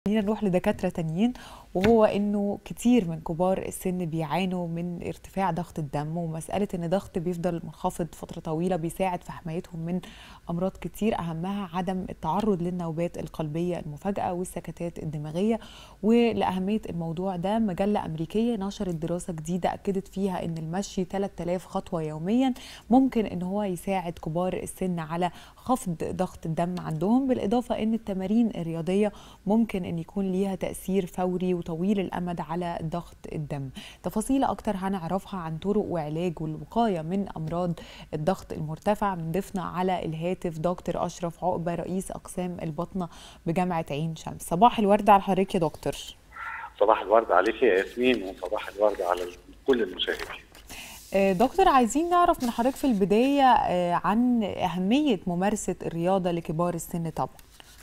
خلينا نروح لدكاترة تانيين وهو انه كتير من كبار السن بيعانوا من ارتفاع ضغط الدم ومسألة ان ضغط بيفضل منخفض فترة طويلة بيساعد في حمايتهم من امراض كتير اهمها عدم التعرض للنوبات القلبية المفاجئة والسكتات الدماغية ولأهمية الموضوع ده مجلة امريكية نشرت دراسة جديدة اكدت فيها ان المشي 3000 خطوة يوميا ممكن ان هو يساعد كبار السن على خفض ضغط الدم عندهم بالاضافة ان التمارين الرياضية ممكن ان يكون ليها تاثير فوري وطويل الامد على ضغط الدم تفاصيل اكتر هنعرفها عن طرق وعلاج والوقايه من امراض الضغط المرتفع من ضيفنا على الهاتف دكتور اشرف عقبه رئيس اقسام البطنه بجامعه عين شمس صباح الورد على حضرتك يا دكتور صباح الورد عليك يا ياسمين وصباح الورد على كل المشاهدين دكتور عايزين نعرف من حضرتك في البدايه عن اهميه ممارسه الرياضه لكبار السن طبعا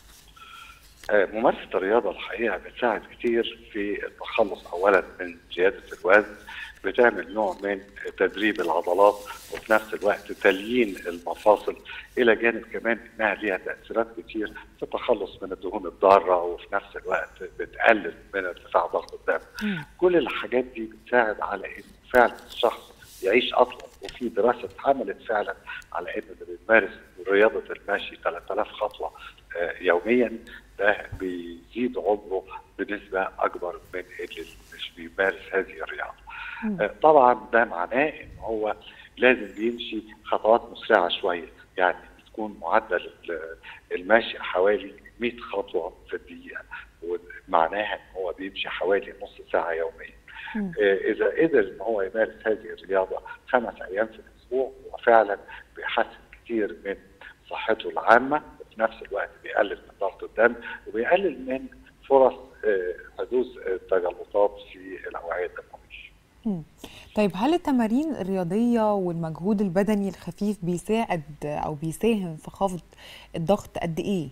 ممارسه الرياضه الحقيقه بتساعد كتير في التخلص اولا من زياده الوزن بتعمل نوع من تدريب العضلات وفي نفس الوقت تليين المفاصل الى جانب كمان انها ليها تاثيرات كتير في التخلص من الدهون الضاره وفي نفس الوقت بتقلل من ارتفاع ضغط الدم. م. كل الحاجات دي بتساعد على ان فعلا الشخص يعيش اطول وفي دراسه اتعملت فعلا على ان اللي بيمارس رياضه المشي 3000 خطوه يوميا ده بيزيد عمره بنسبه اكبر من اللي مش بيمارس هذه الرياضه. م. طبعا ده معناه ان هو لازم بيمشي خطوات مسرعه شويه يعني تكون معدل المشي حوالي 100 خطوه في الدقيقه ومعناها ان هو بيمشي حوالي نص ساعه يوميا. م. اذا قدر ان هو يمارس هذه الرياضه خمس ايام في الاسبوع هو فعلا بيحسن كتير من صحته العامه وفي نفس الوقت بيقلل من ضغط الدم وبيقلل من فرص حدوث تجلطات في الاوعيه الدمويه. طيب هل التمارين الرياضيه والمجهود البدني الخفيف بيساعد او بيساهم في خفض الضغط قد ايه؟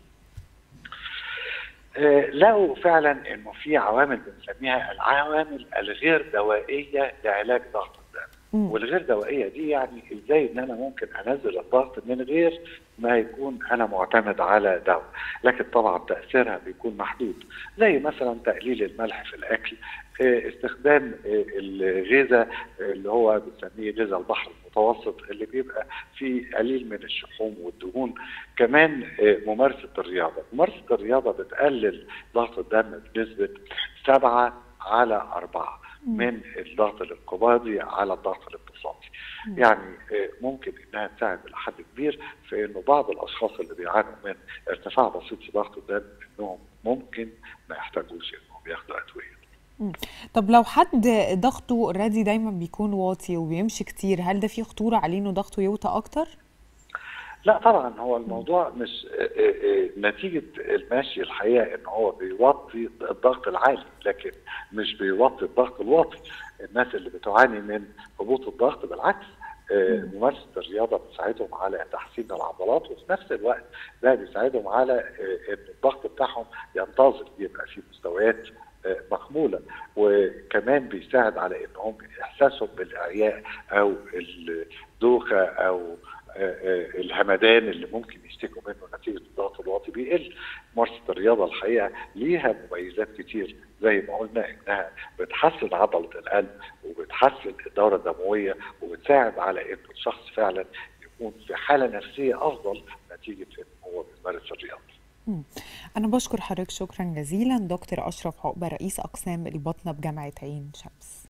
لقوا فعلا انه في عوامل بنسميها العوامل الغير دوائيه لعلاج ضغط الدم والغير دوائيه دي يعني ازاي ان انا ممكن انزل الضغط من غير ما يكون انا معتمد على دواء لكن طبعا تاثيرها بيكون محدود زي مثلا تقليل الملح في الاكل استخدام الغذاء اللي هو بنسميه غذاء البحر المتوسط اللي بيبقى فيه قليل من الشحوم والدهون كمان ممارسه الرياضه ممارسه الرياضه بتقلل ضغط الدم بنسبه 7 على 4 من الضغط الانقباضي على الضغط الانبساطي يعني ممكن انها تساعد لحد كبير في انه بعض الاشخاص اللي بيعانوا من ارتفاع بسيط في ضغط الدم انهم ممكن ما يحتاجوش انهم ياخدوا ادويه طب لو حد ضغطه اوريدي دايما بيكون واطي وبيمشي كتير هل ده فيه خطوره عليه انه ضغطه يوطى اكتر؟ لا طبعا هو الموضوع مش نتيجه المشي الحقيقه ان هو بيوطي الضغط العالي لكن مش بيوطي الضغط الواطي الناس اللي بتعاني من هبوط الضغط بالعكس ممارسه الرياضه بتساعدهم على تحسين العضلات وفي نفس الوقت ده بيساعدهم على ان الضغط بتاعهم ينتظم يبقى في مستويات مقبوله وكمان بيساعد على انهم احساسهم بالاعياء او الدوخه او الهمدان اللي ممكن يشتكوا منه نتيجه الضغط الواطي بيقل ممارسه الرياضه الحقيقه ليها مميزات كتير زي ما قلنا انها بتحسن عضله القلب وبتحسن الدوره الدمويه وبتساعد على ان الشخص فعلا يكون في حاله نفسيه افضل نتيجه ان هو بيمارس الرياضه. أنا بشكر حضرتك شكرا جزيلا دكتور أشرف عقبة رئيس أقسام البطنة بجامعة عين شمس